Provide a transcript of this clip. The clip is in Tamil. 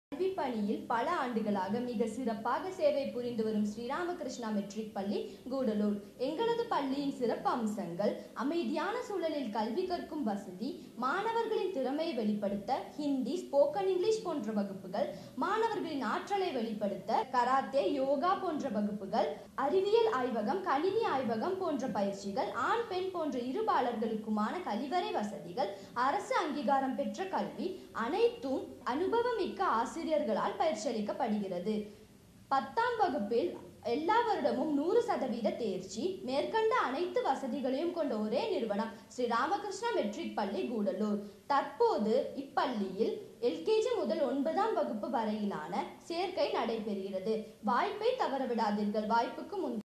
கல்வி பணியில் பல ஆண்டுகளாக மிக சிறப்பாக சேவை புரிந்து வரும் ஸ்ரீராமகிருஷ்ணா மெட்ரிக் பள்ளி கூடலூர் எங்களது பள்ளியின் சிறப்பு அம்சங்கள் அமைதியான சூழலில் கல்வி கற்கும் வசதி மாணவர்களின் திறமையை வெளிப்படுத்த ஹிந்தி ஸ்போக்கன் இங்கிலீஷ் போன்ற வகுப்புகள் மாணவர்களின் ஆற்றலை வெளிப்படுத்த கராத்தே யோகா போன்ற வகுப்புகள் அறிவியல் ஆய்வகம் கணினி ஆய்வகம் போன்ற பயிற்சிகள் ஆண் பெண் போன்ற இருபாலர்களுக்குமான கழிவறை வசதிகள் அரசு அங்கீகாரம் பெற்ற கல்வி அனைத்தும் அனுபவமிக்க ஆசிரியர்களால் பயிற்சியளிக்கப்படுகிறது பத்தாம் வகுப்பில் எல்லா வருடமும் நூறு சதவீத தேர்ச்சி மேற்கண்ட அனைத்து வசதிகளையும் கொண்ட ஒரே நிறுவனம் ஸ்ரீ ராமகிருஷ்ணா மெட்ரிக் பள்ளி கூடலூர் தற்போது இப்பள்ளியில் எல்கேஜி முதல் ஒன்பதாம் வகுப்பு வரையிலான சேர்க்கை நடைபெறுகிறது வாய்ப்பை தவறவிடாதீர்கள் வாய்ப்புக்கு முன்